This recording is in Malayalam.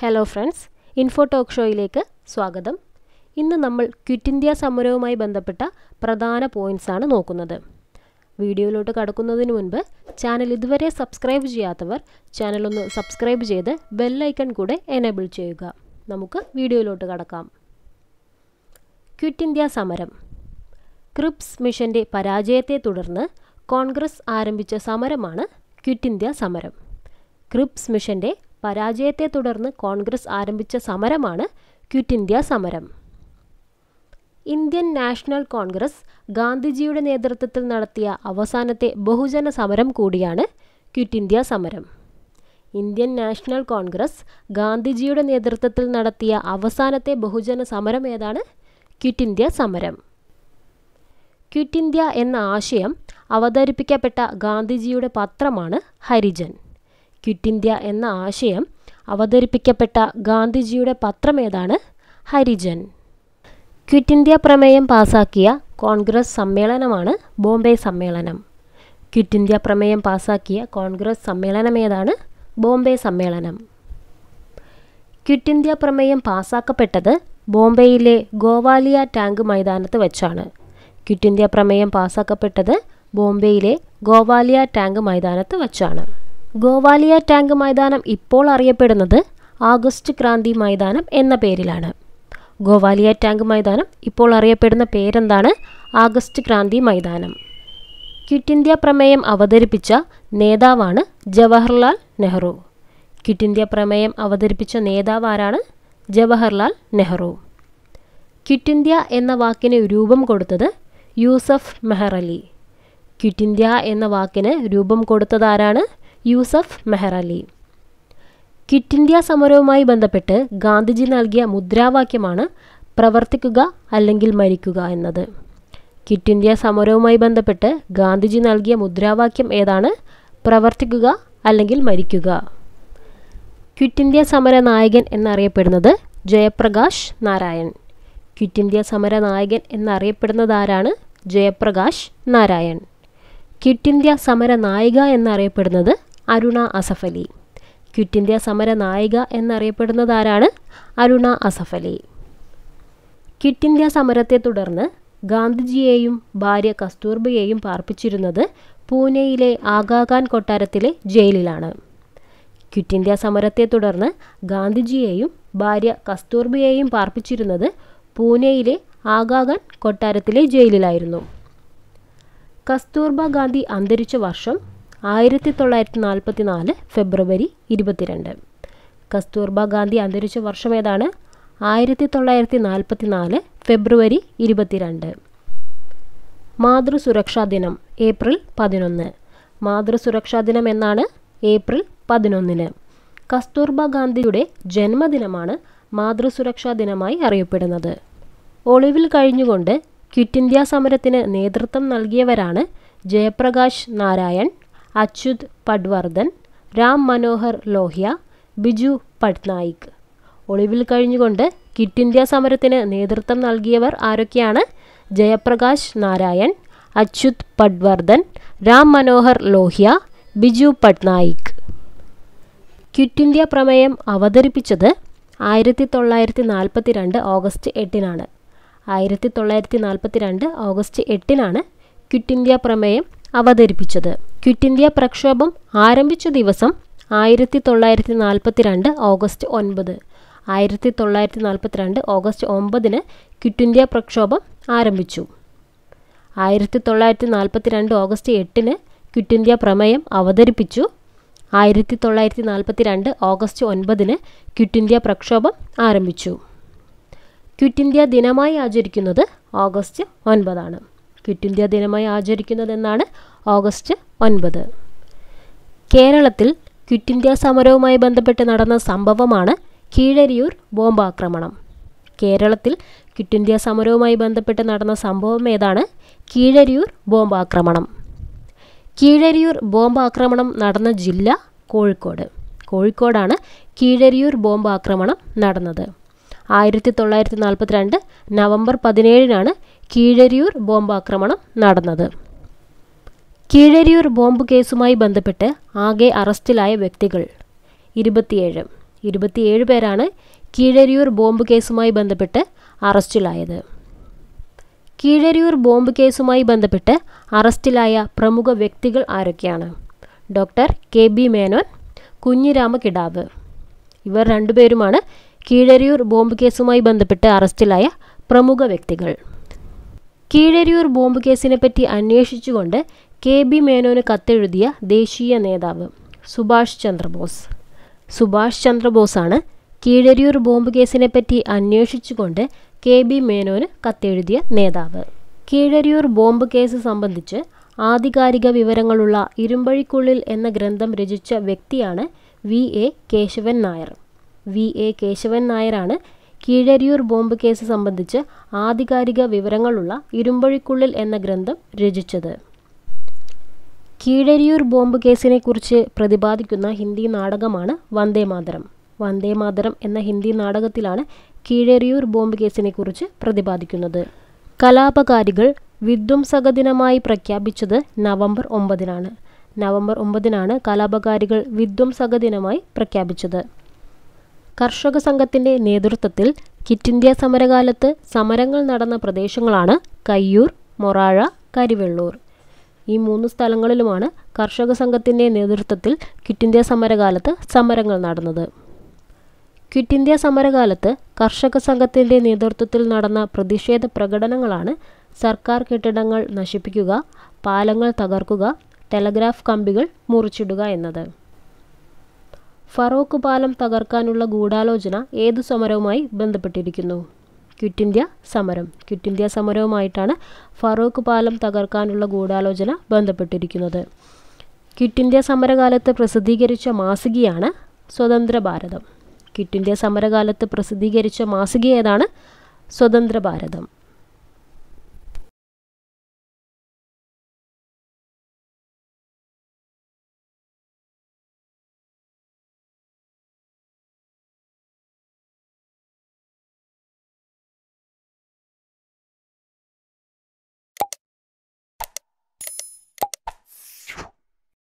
ഹലോ ഫ്രണ്ട്സ് ഇൻഫോ ടോക്ക് ഷോയിലേക്ക് സ്വാഗതം ഇന്ന് നമ്മൾ ക്വിറ്റ് ഇന്ത്യ സമരവുമായി ബന്ധപ്പെട്ട പ്രധാന പോയിന്റ്സ് ആണ് നോക്കുന്നത് വീഡിയോയിലോട്ട് കടക്കുന്നതിന് മുൻപ് ചാനൽ ഇതുവരെ സബ്സ്ക്രൈബ് ചെയ്യാത്തവർ ചാനൽ ഒന്ന് സബ്സ്ക്രൈബ് ചെയ്ത് ബെല്ലൈക്കൺ കൂടെ എനേബിൾ ചെയ്യുക നമുക്ക് വീഡിയോയിലോട്ട് കടക്കാം ക്വിറ്റ് ഇന്ത്യ സമരം ക്രിപ്സ് മിഷന്റെ പരാജയത്തെ തുടർന്ന് കോൺഗ്രസ് ആരംഭിച്ച സമരമാണ് ക്വിറ്റ് ഇന്ത്യ സമരം ക്രിപ്സ് മിഷന്റെ പരാജയത്തെ തുടർന്ന് കോൺഗ്രസ് ആരംഭിച്ച സമരമാണ് ക്വിറ്റ് ഇന്ത്യ സമരം ഇന്ത്യൻ നാഷണൽ കോൺഗ്രസ് ഗാന്ധിജിയുടെ നേതൃത്വത്തിൽ നടത്തിയ അവസാനത്തെ ബഹുജന സമരം കൂടിയാണ് ക്വിറ്റ് ഇന്ത്യ സമരം ഇന്ത്യൻ നാഷണൽ കോൺഗ്രസ് ഗാന്ധിജിയുടെ നേതൃത്വത്തിൽ നടത്തിയ അവസാനത്തെ ബഹുജന സമരം ഏതാണ് ക്വിറ്റ് ഇന്ത്യ സമരം ക്വിറ്റ് ഇന്ത്യ എന്ന ആശയം അവതരിപ്പിക്കപ്പെട്ട ഗാന്ധിജിയുടെ പത്രമാണ് ഹരിജൻ ക്വിറ്റ് ഇന്ത്യ എന്ന ആശയം അവതരിപ്പിക്കപ്പെട്ട ഗാന്ധിജിയുടെ പത്രം ഏതാണ് ഹരിജൻ ക്വിറ്റ് ഇന്ത്യ പ്രമേയം പാസാക്കിയ കോൺഗ്രസ് സമ്മേളനമാണ് ബോംബെ സമ്മേളനം ക്വിറ്റ് ഇന്ത്യ പ്രമേയം പാസാക്കിയ കോൺഗ്രസ് സമ്മേളനം ഏതാണ് ബോംബെ സമ്മേളനം ക്വിറ്റ് ഇന്ത്യ പ്രമേയം പാസാക്കപ്പെട്ടത് ബോംബെയിലെ ഗോവാലിയ ടാങ്ക് മൈതാനത്ത് വെച്ചാണ് ക്വിറ്റ് ഇന്ത്യ പ്രമേയം പാസാക്കപ്പെട്ടത് ബോംബെയിലെ ഗോവാലിയ ടാങ്ക് മൈതാനത്ത് വച്ചാണ് ഗോവാലിയ ടാങ്ക് മൈതാനം ഇപ്പോൾ അറിയപ്പെടുന്നത് ആഗസ്റ്റ് ക്രാന്തി മൈതാനം എന്ന പേരിലാണ് ഗോവാലിയ ടാങ്ക് മൈതാനം ഇപ്പോൾ അറിയപ്പെടുന്ന പേരെന്താണ് ആഗസ്റ്റ് ക്രാന്തി മൈതാനം ക്വിറ്റ് ഇന്ത്യ പ്രമേയം അവതരിപ്പിച്ച നേതാവാണ് ജവഹർലാൽ നെഹ്റു ക്വിറ്റ് ഇന്ത്യ പ്രമേയം അവതരിപ്പിച്ച നേതാവ് ആരാണ് ജവഹർലാൽ നെഹ്റു ക്വിറ്റ് ഇന്ത്യ എന്ന വാക്കിന് രൂപം കൊടുത്തത് യൂസഫ് മെഹർ അലി ക്വിറ്റ് ഇന്ത്യ എന്ന വാക്കിന് രൂപം കൊടുത്തത് ആരാണ് യൂസഫ് മെഹർ അലി ക്വിറ്റ് ഇന്ത്യ സമരവുമായി ബന്ധപ്പെട്ട് ഗാന്ധിജി നൽകിയ മുദ്രാവാക്യമാണ് പ്രവർത്തിക്കുക അല്ലെങ്കിൽ മരിക്കുക എന്നത് ക്വിറ്റ് ഇന്ത്യ സമരവുമായി ബന്ധപ്പെട്ട് ഗാന്ധിജി നൽകിയ മുദ്രാവാക്യം ഏതാണ് പ്രവർത്തിക്കുക അല്ലെങ്കിൽ മരിക്കുക ക്വിറ്റ് ഇന്ത്യ സമര നായകൻ എന്നറിയപ്പെടുന്നത് ജയപ്രകാശ് നാരായൺ ക്വിറ്റ് ഇന്ത്യ സമര നായകൻ എന്നറിയപ്പെടുന്നത് ആരാണ് ജയപ്രകാശ് നാരായൺ ക്വിറ്റ് ഇന്ത്യ സമര നായിക എന്നറിയപ്പെടുന്നത് അരുണ അസഫ് അലി ക്വിറ്റ് ഇന്ത്യ സമര നായിക എന്നറിയപ്പെടുന്നത് ആരാണ് അരുണ അസഫ് അലി ക്വിറ്റ് ഇന്ത്യ സമരത്തെ തുടർന്ന് ഗാന്ധിജിയെയും ഭാര്യ കസ്തൂർബയെയും പാർപ്പിച്ചിരുന്നത് പൂനെയിലെ ആഗാഖാൻ കൊട്ടാരത്തിലെ ജയിലിലാണ് ക്വിറ്റ് ഇന്ത്യ സമരത്തെ തുടർന്ന് ഗാന്ധിജിയെയും ഭാര്യ കസ്തൂർബയെയും പാർപ്പിച്ചിരുന്നത് പൂനെയിലെ ആഗാഖാൻ കൊട്ടാരത്തിലെ ജയിലിലായിരുന്നു കസ്തൂർബ ഗാന്ധി അന്തരിച്ച വർഷം ആയിരത്തി തൊള്ളായിരത്തി നാൽപ്പത്തി നാല് ഫെബ്രുവരി ഇരുപത്തിരണ്ട് കസ്തൂർബ ഗാന്ധി അന്തരിച്ച വർഷം ഏതാണ് ആയിരത്തി തൊള്ളായിരത്തി നാൽപ്പത്തി നാല് ഫെബ്രുവരി ഇരുപത്തിരണ്ട് മാതൃസുരക്ഷാ ദിനം ഏപ്രിൽ പതിനൊന്ന് മാതൃസുരക്ഷാ ദിനം എന്നാണ് ഏപ്രിൽ പതിനൊന്നിന് കസ്തൂർബ ഗാന്ധിയുടെ ജന്മദിനമാണ് മാതൃസുരക്ഷാ ദിനമായി അറിയപ്പെടുന്നത് ഒളിവിൽ കഴിഞ്ഞുകൊണ്ട് ക്വിറ്റ് ഇന്ത്യ സമരത്തിന് നേതൃത്വം നൽകിയവരാണ് ജയപ്രകാശ് നാരായൺ അച്യുത് പഡ്വർദ്ധൻ രാം മനോഹർ ലോഹ്യ ബിജു പട്നായിക് ഒളിവിൽ കഴിഞ്ഞുകൊണ്ട് ക്വിറ്റ് ഇന്ത്യ സമരത്തിന് നേതൃത്വം നൽകിയവർ ആരൊക്കെയാണ് ജയപ്രകാശ് നാരായൺ അച്യുത് പഡ്വർദ്ധൻ രാം മനോഹർ ലോഹ്യ ബിജു പട്നായിക് ക്വിറ്റ് ഇന്ത്യ പ്രമേയം അവതരിപ്പിച്ചത് ആയിരത്തി തൊള്ളായിരത്തി നാൽപ്പത്തി രണ്ട് ഓഗസ്റ്റ് എട്ടിനാണ് ആയിരത്തി തൊള്ളായിരത്തി നാൽപ്പത്തി രണ്ട് ഓഗസ്റ്റ് എട്ടിനാണ് ക്വിറ്റ് ഇന്ത്യ പ്രമേയം അവതരിപ്പിച്ചത് ക്വിറ്റ് ഇന്ത്യ പ്രക്ഷോഭം ആരംഭിച്ച ദിവസം ആയിരത്തി തൊള്ളായിരത്തി നാൽപ്പത്തി രണ്ട് ഓഗസ്റ്റ് ഒൻപത് ആയിരത്തി തൊള്ളായിരത്തി നാൽപ്പത്തി രണ്ട് ഓഗസ്റ്റ് ഒമ്പതിന് ക്വിറ്റ് ഇന്ത്യ പ്രക്ഷോഭം ആരംഭിച്ചു ആയിരത്തി തൊള്ളായിരത്തി നാൽപ്പത്തി രണ്ട് ഓഗസ്റ്റ് എട്ടിന് ക്വിറ്റ് ഇന്ത്യ പ്രമേയം അവതരിപ്പിച്ചു ആയിരത്തി തൊള്ളായിരത്തി നാൽപ്പത്തി രണ്ട് ഓഗസ്റ്റ് ഒൻപതിന് ക്വിറ്റ് ഇന്ത്യ പ്രക്ഷോഭം ആരംഭിച്ചു ക്വിറ്റ് ഇന്ത്യ ദിനമായി ആചരിക്കുന്നത് ഓഗസ്റ്റ് ഒൻപതാണ് ക്വിറ്റ് ഇന്ത്യ ദിനമായി ആചരിക്കുന്നത് എന്നാണ് ഓഗസ്റ്റ് ഒൻപത് കേരളത്തിൽ ക്വിറ്റ് ഇന്ത്യ സമരവുമായി ബന്ധപ്പെട്ട് നടന്ന സംഭവമാണ് കീഴരിയൂർ ബോംബാക്രമണം കേരളത്തിൽ ക്വിറ്റ് ഇന്ത്യ സമരവുമായി ബന്ധപ്പെട്ട് നടന്ന സംഭവം ഏതാണ് കീഴരിയൂർ ബോംബാക്രമണം കീഴരിയൂർ ബോംബാക്രമണം നടന്ന ജില്ല കോഴിക്കോട് കോഴിക്കോടാണ് കീഴരിയൂർ ബോംബാക്രമണം നടന്നത് ആയിരത്തി തൊള്ളായിരത്തി നാൽപ്പത്തിരണ്ട് നവംബർ പതിനേഴിനാണ് കീഴരിയൂർ ബോംബാക്രമണം നടന്നത് കീഴരിയൂർ ബോംബ് കേസുമായി ബന്ധപ്പെട്ട് ആകെ അറസ്റ്റിലായ വ്യക്തികൾ ഇരുപത്തിയേഴ് ഇരുപത്തിയേഴ് പേരാണ് കീഴരിയൂർ ബോംബ് കേസുമായി ബന്ധപ്പെട്ട് അറസ്റ്റിലായത് കീഴരിയൂർ ബോംബ് കേസുമായി ബന്ധപ്പെട്ട് അറസ്റ്റിലായ പ്രമുഖ വ്യക്തികൾ ആരൊക്കെയാണ് doctor K B Menon Kunhirama Kidavu ഇവർ രണ്ടുപേരുമാണ് കീഴരിയൂർ ബോംബ് കേസുമായി ബന്ധപ്പെട്ട് അറസ്റ്റിലായ പ്രമുഖ വ്യക്തികൾ കീഴരിയൂർ ബോംബ് കേസിനെ പറ്റി അന്വേഷിച്ചുകൊണ്ട് കെ ബി മേനോന് കത്തെഴുതിയ ദേശീയ നേതാവ് സുഭാഷ് ചന്ദ്രബോസ് സുഭാഷ് ചന്ദ്രബോസാണ് കീഴരിയൂർ ബോംബ് കേസിനെ പറ്റി അന്വേഷിച്ചുകൊണ്ട് കെ ബി മേനോന് കത്തെഴുതിയ നേതാവ് കീഴരിയൂർ ബോംബ് കേസ് സംബന്ധിച്ച് ആധികാരിക വിവരങ്ങളുള്ള ഇരുമ്പഴിക്കുള്ളിൽ എന്ന ഗ്രന്ഥം രചിച്ച വ്യക്തിയാണ് V A Keshavan Nair V A Keshavan നായരാണ് കീഴരിയൂർ ബോംബ് കേസ് സംബന്ധിച്ച് ആധികാരിക വിവരങ്ങളുള്ള ഇരുമ്പഴിക്കുള്ളിൽ എന്ന ഗ്രന്ഥം രചിച്ചത് കീഴരിയൂർ ബോംബ് കേസിനെ കുറിച്ച് പ്രതിപാദിക്കുന്ന ഹിന്ദി നാടകമാണ് വന്ദേമാതരം വന്ദേമാതരം എന്ന ഹിന്ദി നാടകത്തിലാണ് കീഴരിയൂർ ബോംബ് കേസിനെ കുറിച്ച് പ്രതിപാദിക്കുന്നത് കലാപകാരികൾ വിധ്വംസക ദിനമായി പ്രഖ്യാപിച്ചത് നവംബർ ഒമ്പതിനാണ് നവംബർ ഒമ്പതിനാണ് കലാപകാരികൾ വിധ്വംസക ദിനമായി പ്രഖ്യാപിച്ചത് കർഷക സംഘത്തിന്റെ നേതൃത്വത്തിൽ കിറ്റ് ഇന്ത്യ സമരകാലത്ത് സമരങ്ങൾ നടന്ന പ്രദേശങ്ങളാണ് കയ്യൂർ മൊറാഴ കരിവെള്ളൂർ ഈ മൂന്ന് സ്ഥലങ്ങളിലുമാണ് കർഷക സംഘത്തിന്റെ നേതൃത്വത്തിൽ ക്വിറ്റ് ഇന്ത്യ സമരകാലത്ത് സമരങ്ങൾ നടന്നത് ക്വിറ്റ് ഇന്ത്യ സമരകാലത്ത് കർഷക സംഘത്തിന്റെ നേതൃത്വത്തിൽ നടന്ന പ്രതിഷേധ പ്രകടനങ്ങളാണ് സർക്കാർ കെട്ടിടങ്ങൾ നശിപ്പിക്കുക പാലങ്ങൾ തകർക്കുക ടെലഗ്രാഫ് കമ്പികൾ മുറിച്ചിടുക എന്നത് ഫറോക്ക് പാലം തകർക്കാനുള്ള ഗൂഢാലോചന ഏതു സമരവുമായി ബന്ധപ്പെട്ടിരിക്കുന്നു ക്വിറ്റ് ഇന്ത്യ സമരം ക്വിറ്റ് ഇന്ത്യ സമരവുമായിട്ടാണ് ഫറോക്ക് പാലം തകർക്കാനുള്ള ഗൂഢാലോചന ബന്ധപ്പെട്ടിരിക്കുന്നത് ക്വിറ്റ് ഇന്ത്യ സമരകാലത്ത് പ്രസിദ്ധീകരിച്ച മാസികയാണ് സ്വതന്ത്ര ഭാരതം ക്വിറ്റ് ഇന്ത്യ സമരകാലത്ത് പ്രസിദ്ധീകരിച്ച മാസിക ഏതാണ് സ്വതന്ത്ര ഭാരതം